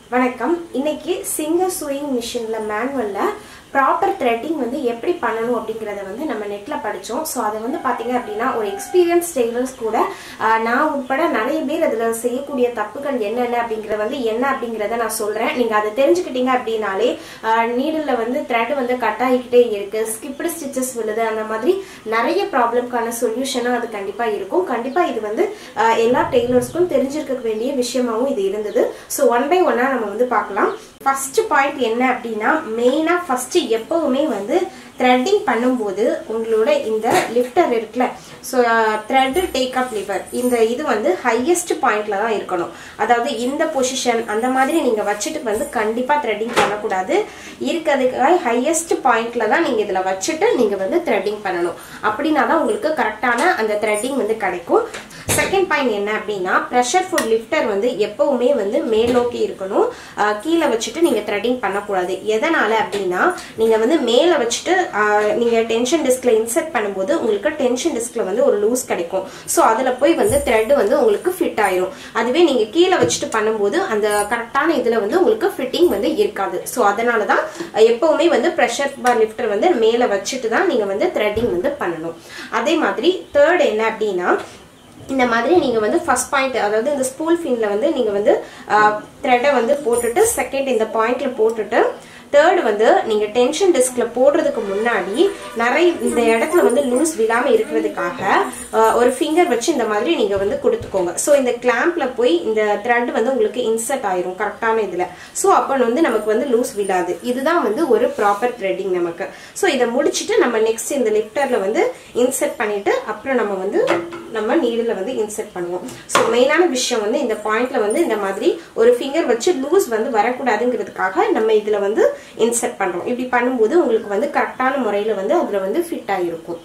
வணக்கம் இன்னைக்கு singer chewing மிஷின்ல மேனுவல்ல ப்ராப்பர் த்ரெட்டிங் வந்து எப்படி பண்ணணும் அப்படிங்கறத வந்து நம்ம நெட்ல படிச்சோம் ஸோ அதை வந்து பாத்தீங்க அப்படின்னா ஒரு எக்ஸ்பீரியன்ஸ் டெய்லர்ஸ் கூட ஆஹ், நான் உட்பட நிறைய பேர் அதுல செய்யக்கூடிய தப்புகள் என்னென்ன அப்படிங்கறத வந்து என்ன அப்படிங்கறத நான் சொல்றேன் நீங்க அதை தெரிஞ்சுக்கிட்டீங்க அப்படின்னாலே நீடில் வந்து த்ரெட் வந்து கட் ஆகிக்கிட்டே இருக்கு ஸ்கிப்டு ஸ்டிச்சஸ் விழுது அந்த மாதிரி நிறைய ப்ராப்ளம்க்கான சொல்யூஷனும் அது கண்டிப்பா இருக்கும் கண்டிப்பா இது வந்து ஆஹ், எல்லா டெய்லர்ஸ்க்கும் தெரிஞ்சிருக்க வேண்டிய விஷயமாவும் இது இருந்தது ஸோ ஒன் பை ஒன்னா நம்ம வந்து பார்க்கலாம் ஃபர்ஸ்ட் பாயிண்ட் என்ன அப்படின்னா மெயினா ஃபர்ஸ்ட் எப்பவுமே வந்து த்ரெட்டிங் பண்ணும்போது உங்களோட இந்த லிஃப்டர் இருக்குல்ல so thread take up lever இந்த இது வந்து ஹையஸ்ட் பாயிண்ட்ல தான் இருக்கணும் அதாவது இந்த பொசிஷன் அந்த மாதிரி நீங்க வச்சுட்டு வந்து கண்டிப்பா த்ரெட்டிங் பண்ணக்கூடாது இருக்கிறதுக்கு ஹையஸ்ட் பாயிண்ட்ல தான் நீங்க இதுல வச்சுட்டு நீங்க வந்து த்ரெட்டிங் பண்ணணும் அப்படின்னா தான் உங்களுக்கு கரெக்டான அந்த த்ரெட்டிங் வந்து கிடைக்கும் செகண்ட் பாயிண்ட் என்ன அப்படின்னா ப்ரெஷர் ஃபுட் லிஃப்டர் வந்து எப்பவுமே வந்து மேல் நோக்கி இருக்கணும் ஆஹ் கீழே வச்சுட்டு நீங்க த்ரெட்டிங் பண்ணக்கூடாது எதனால அப்படின்னா நீங்க வந்து மேல வச்சுட்டு ஆஹ் நீங்க டென்ஷன் டிஸ்க்ல இன்செர்ட் பண்ணும்போது உங்களுக்கு டென்ஷன் டிஸ்க்ல வந்து ஒரு லூஸ் கிடைக்கும் ஸோ அதுல போய் வந்து த்ரெட் வந்து உங்களுக்கு ஃபிட் ஆயிரும் அதுவே நீங்க கீழே வச்சுட்டு பண்ணும்போது அந்த கரெக்டான இதுல வந்து உங்களுக்கு ஃபிட்டிங் வந்து இருக்காது ஸோ அதனால தான் எப்பவுமே வந்து ப்ரெஷர் பார் லிஃப்டர் வந்து மேல வச்சுட்டு தான் நீங்க வந்து த்ரெட்டிங் வந்து பண்ணணும் அதே மாதிரி தேர்ட் என்ன அப்படின்னா இந்த மாதிரி நீங்க வந்து ஃபர்ஸ்ட் பாயிண்ட் அதாவது இந்த ஸ்பூல் ஃபின்ல வந்து நீங்க வந்து த்ரெட்டை வந்து போட்டுட்டு செகண்ட் இந்த பாயிண்ட்ல போட்டுட்டு தேர்ட் வந்து நீங்க டென்ஷன் டிஸ்க்ல போடுறதுக்கு முன்னாடி நிறைய இந்த இடத்துல வந்து லூஸ் விழாம இருக்கிறதுக்காக ஆஹ், ஒரு ஃபிங்கர் வச்சு இந்த மாதிரி நீங்க வந்து கொடுத்துக்கோங்க ஸோ இந்த கிளாம்ப்ல போய் இந்த த்ரெட் வந்து உங்களுக்கு இன்சர்ட் ஆயிரும் கரெக்டான இதுல ஸோ அப்போ வந்து நமக்கு வந்து லூஸ் விழாது இதுதான் வந்து ஒரு ப்ராப்பர் த்ரெட்டிங் நமக்கு ஸோ இதை முடிச்சுட்டு நம்ம நெக்ஸ்ட் இந்த லிஃப்டர்ல வந்து இன்சர்ட் பண்ணிட்டு அப்புறம் நம்ம வந்து நம்ம நீடில் வந்து இன்சர்ட் பண்ணுவோம் ஸோ மெயினான விஷயம் வந்து இந்த பாயிண்ட்ல வந்து இந்த மாதிரி ஒரு ஃபிங்கர் வச்சு லூஸ் வந்து வரக்கூடாதுங்கிறதுக்காக நம்ம இதுல வந்து இன்சர்ட் பண்றோம் இப்படி பண்ணும்போது உங்களுக்கு வந்து கரெக்டான முறையில வந்து அதுல வந்து ஃபிட் ஆகிருக்கும்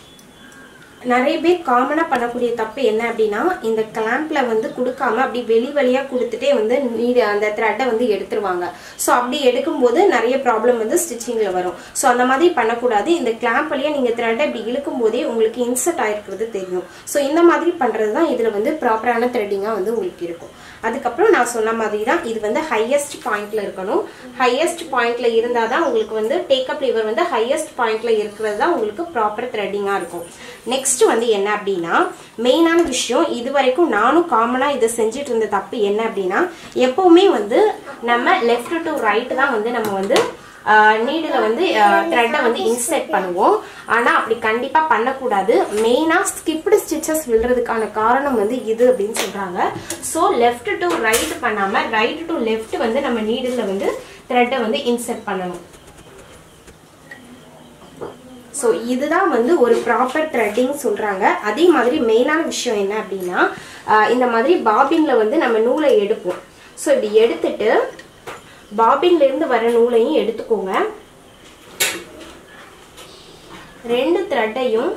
நிறைய பேர் காமனா பண்ணக்கூடிய தப்பு என்ன அப்படின்னா இந்த கிளாம்ப்ல வந்து கொடுக்காம அப்படி வெளி வழியா கொடுத்துட்டே வந்து நீடு அந்த த்ரெட்டை வந்து எடுத்துருவாங்க ஸோ அப்படி எடுக்கும்போது நிறைய ப்ராப்ளம் வந்து ஸ்டிச்சிங்ல வரும் ஸோ அந்த மாதிரி பண்ணக்கூடாது இந்த கிளாம்ப் வழியா நீங்க த்ரெட்டை இப்படி இழுக்கும் போதே உங்களுக்கு இன்சர்ட் ஆயிருக்கிறது தெரியும் ஸோ இந்த மாதிரி பண்றது தான் இதுல வந்து ப்ராப்பரான த்ரெட்டிங்கா வந்து உங்களுக்கு இருக்கும் அதுக்கப்புறம் நான் சொன்ன மாதிரி தான் இது வந்து ஹையஸ்ட் பாயிண்ட்ல இருக்கணும் ஹையஸ்ட் பாயிண்ட்ல இருந்தால் தான் உங்களுக்கு வந்து டேக்கப் லிவர் வந்து ஹையஸ்ட் பாயிண்ட்ல இருக்கிறது தான் உங்களுக்கு ப்ராப்பர் த்ரெட்டிங்கா இருக்கும் நெக்ஸ்ட் வந்து என்ன அப்படின்னா மெயினான விஷயம் இது வரைக்கும் நானும் காமனா இதை செஞ்சுட்டு இருந்த தப்பு என்ன அப்படின்னா எப்பவுமே வந்து நம்ம லெஃப்ட் டு ரைட் தான் வந்து நம்ம வந்து நீடில் வந்து த்ரெட்டை வந்து இன்செர்ட் பண்ணுவோம் ஆனால் அப்படி கண்டிப்பாக பண்ணக்கூடாது மெயினாக ஸ்கிப்டு ஸ்டிச்சஸ் விழுறதுக்கான காரணம் வந்து இது அப்படின்னு சொல்கிறாங்க ஸோ லெஃப்ட் டு ரைட் பண்ணாமல் ரைட் டு லெஃப்ட் வந்து நம்ம நீடில் வந்து த்ரெட்டை வந்து இன்செர்ட் பண்ணணும் ஸோ இதுதான் வந்து ஒரு ப்ராப்பர் த்ரெட்டிங் சொல்றாங்க அதே மாதிரி மெயினான விஷயம் என்ன அப்படின்னா ஆஹ் இந்த மாதிரி பாபின்ல வந்து நம்ம நூலை எடுப்போம் ஸோ இப்படி எடுத்துட்டு பாபின்ல இருந்து வர நூலையும் எடுத்துக்கோங்க ரெண்டு த்ரெட்டையும்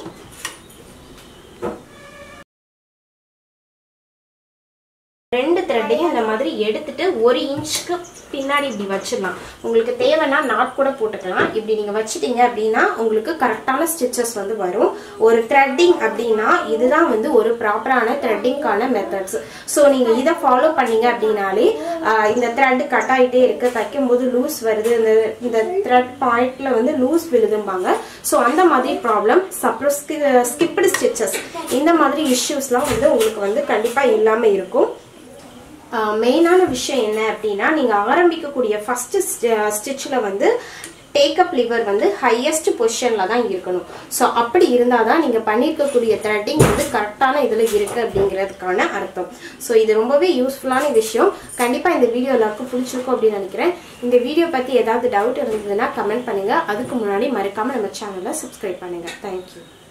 ரெண்டு த்ரெட்டையும் இந்த மாதிரி எடுத்துட்டு ஒரு இன்ச்சுக்கு பின்னாடி இப்படி வச்சிடலாம் உங்களுக்கு தேவைன்னா நாட் கூட போட்டுக்கலாம் இப்படி நீங்க வச்சிட்டீங்க அப்படின்னா உங்களுக்கு கரெக்டான ஸ்டிச்சஸ் வந்து வரும் ஒரு த்ரெட்டிங் அப்படின்னா இதுதான் வந்து ஒரு ப்ராப்பரான த்ரெட்டிங்கான மெத்தட்ஸ் ஸோ நீங்க இதை ஃபாலோ பண்ணீங்க அப்படின்னாலே ஆஹ் இந்த த்ரெட் கட் ஆகிட்டே இருக்கு தைக்கும் போது லூஸ் வருது இந்த இந்த த்ரெட் பாயிண்ட்ல வந்து லூஸ் விழுதும்பாங்க ஸோ அந்த மாதிரி ப்ராப்ளம் சப்ரஸ் ஸ்கிப்டு ஸ்டிச்சஸ் இந்த மாதிரி இஷ்யூஸ்லாம் வந்து உங்களுக்கு வந்து கண்டிப்பா இல்லாம இருக்கும் மெயினான விஷயம் என்ன அப்படின்னா நீங்க ஆரம்பிக்கக்கூடிய ஃபர்ஸ்ட் ஸ்டிச்சில் வந்து டேக்கப் லிவர் வந்து ஹையஸ்ட் பொசிஷன்ல தான் இருக்கணும் ஸோ அப்படி இருந்தால் தான் நீங்கள் பண்ணியிருக்கக்கூடிய த்ரெட்டிங் வந்து கரெக்டான இதில் இருக்கு அப்படிங்கிறதுக்கான அர்த்தம் ஸோ இது ரொம்பவே யூஸ்ஃபுல்லான விஷயம் கண்டிப்பாக இந்த வீடியோ எல்லாருக்கும் பிடிச்சிருக்கும் அப்படின்னு நினைக்கிறேன் இந்த வீடியோ பற்றி ஏதாவது டவுட் இருந்ததுன்னா கமெண்ட் பண்ணுங்க அதுக்கு முன்னாடி மறக்காம நம்ம சேனலை சப்ஸ்கிரைப் பண்ணுங்க தேங்க்யூ